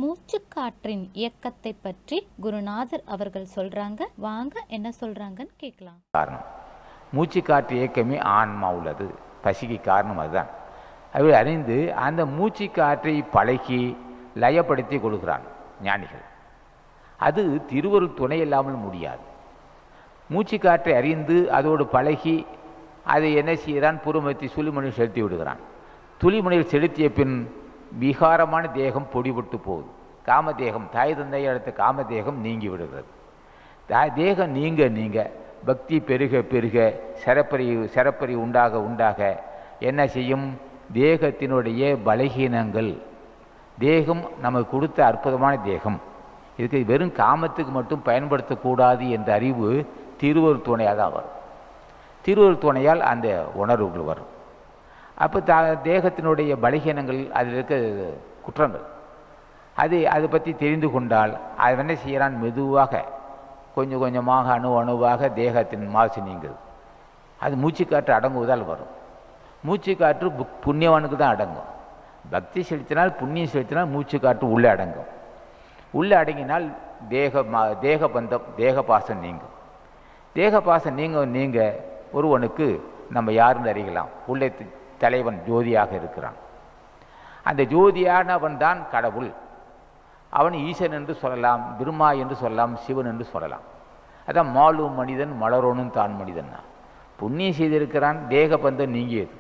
மூச்சுக்காற்றின் இயக்கத்தை பற்றி குருநாதர் அவர்கள் சொல்றாங்க வாங்க என்ன சொல்றாங்கன்னு கேட்கலாம் காரணம் மூச்சுக்காற்று இயக்கமே ஆன்மா உள்ளது பசிக்கு காரணம் அதுதான் அவர் அறிந்து அந்த மூச்சுக்காற்றை பழகி லயப்படுத்தி கொடுக்கிறான் ஞானிகள் அது திருவருள் துணை இல்லாமல் முடியாது மூச்சுக்காற்றை அறிந்து அதோடு பழகி அதை என்ன செய்கிறான் புறமத்தி சுழிமணியில் செலுத்தி விடுகிறான் துளிமணியில் செலுத்திய பின் விகாரமான தேகம் பொடிபட்டு போகுது காமதேகம் தாய் தந்தையை அடுத்த காமதேகம் நீங்கி விடுகிறது தா- தேகம் நீங்க நீங்க பக்தி பெருக பெருக சிறப்பறி சிறப்பறி உண்டாக உண்டாக என்ன செய்யும் தேகத்தினுடைய பலகீனங்கள் தேகம் நமக்கு கொடுத்த அற்புதமான தேகம் இதுக்கு வெறும் காமத்துக்கு மட்டும் பயன்படுத்தக்கூடாது என்ற அறிவு திருவருள் துணையாக தான் வரும் திருவருள் துணையால் அந்த உணர்வுகள் வரும் அப்போ த தேகத்தினுடைய பலகீனங்கள் அதில் இருக்க குற்றங்கள் அது அதை பற்றி தெரிந்து கொண்டால் அது என்ன செய்கிறான் மெதுவாக கொஞ்சம் கொஞ்சமாக அணு அணுவாக தேகத்தின் மாசு நீங்குது அது மூச்சுக்காற்று அடங்குவதால் வரும் மூச்சுக்காற்று பு- புண்ணியவானுக்கு தான் அடங்கும் பக்தி செலுத்தினால் புண்ணியம் செலுத்தினால் மூச்சுக்காற்று உள்ளே அடங்கும் உள்ளே அடங்கினால் தேக மா- தேக பந்தம் தேக பாசம் நீங்கும் தேக பாசம் நீங்க நீங்க ஒருவனுக்கு நம்ம யாருன்னு அறியலாம் உள்ளே தி- தலைவன் ஜோதியாக இருக்கிறான் அந்த ஜோதியானவன் தான் கடவுள் அவன் ஈசன் என்று சொல்லலாம் பிரம்மா என்று சொல்லலாம் சிவன் என்று சொல்லலாம் அதான் மாலும் மனிதன் மலரோனும் தான் மனிதன் புண்ணியம் செய்திருக்கிறான் தேக பந்தம் நீங்கியது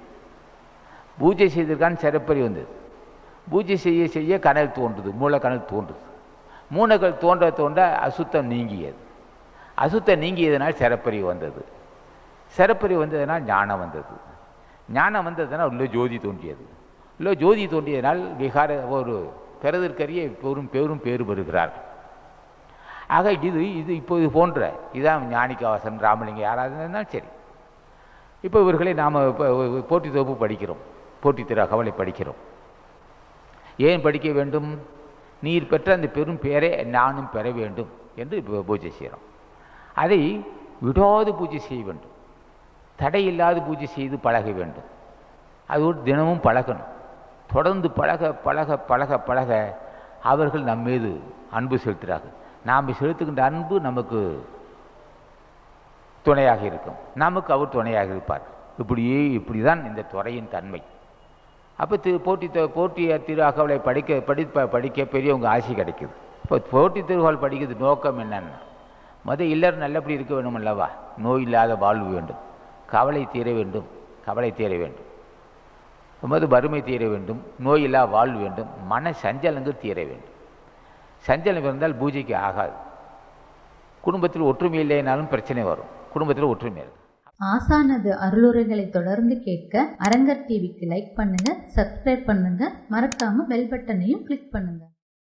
பூஜை செய்திருக்கான் சிறப்பறி வந்தது பூஜை செய்ய செய்ய கனல் தோன்றுது மூல கனல் தோன்றுது மூலகள் தோன்ற தோன்ற அசுத்தம் நீங்கியது அசுத்தம் நீங்கியதனால் சிறப்பறி வந்தது சிறப்பறி வந்ததுனால் ஞானம் வந்தது ஞானம் வந்ததுனால் உள்ள ஜோதி தோன்றியது உள்ள ஜோதி தோன்றியதனால் விகார ஒரு பிறதற்கரிய பெரும் பெரும் பேறு பெறுகிறார்கள் ஆக இது இது இப்போ இது போன்ற இதான் ஞானிகாவாசன் ராமலிங்க யாராவது இருந்தாலும் சரி இப்போ இவர்களை நாம் இப்போ போட்டி தொகுப்பு படிக்கிறோம் போட்டி திரு கவலை படிக்கிறோம் ஏன் படிக்க வேண்டும் நீர் பெற்ற அந்த பெரும் பேரை நானும் பெற வேண்டும் என்று இப்போ பூஜை செய்கிறோம் அதை விடாது பூஜை செய்ய வேண்டும் தடையில்லாது பூஜை செய்து பழக வேண்டும் அதோடு தினமும் பழகணும் தொடர்ந்து பழக பழக பழக பழக அவர்கள் நம் மீது அன்பு செலுத்துகிறார்கள் நாம் செலுத்துகின்ற அன்பு நமக்கு துணையாக இருக்கும் நமக்கு அவர் துணையாக இருப்பார் இப்படியே இப்படி தான் இந்த துறையின் தன்மை அப்போ திரு போட்டி த- போட்டி திரு அகவலை படிக்க படிப்ப படிக்க பெரியவங்க ஆசை கிடைக்குது இப்போ போட்டி திருவாள் படிக்கிறது நோக்கம் என்னன்னா முத இல்லறம் நல்லபடி இருக்க வேண்டும் அல்லவா நோய் இல்லாத வாழ்வு வேண்டும் கவலை தீர வேண்டும் கவலை தீர வேண்டும் முத வறுமை தீர வேண்டும் நோய் இல்லா வாழ்வு வேண்டும் மன சஞ்சலங்கள் தீர வேண்டும் சஞ்சலம் இருந்தால் பூஜைக்கு ஆகாது குடும்பத்தில் ஒற்றுமை இல்லைனாலும் பிரச்சனை வரும் குடும்பத்தில் ஒற்றுமை இருக்கும் ஆசானது அருளுரைகளை தொடர்ந்து கேட்க அரங்கர் டிவிக்கு லைக் பண்ணுங்க சப்ஸ்கிரைப் பண்ணுங்க மறக்காம பெல் பட்டனையும் கிளிக் பண்ணுங்க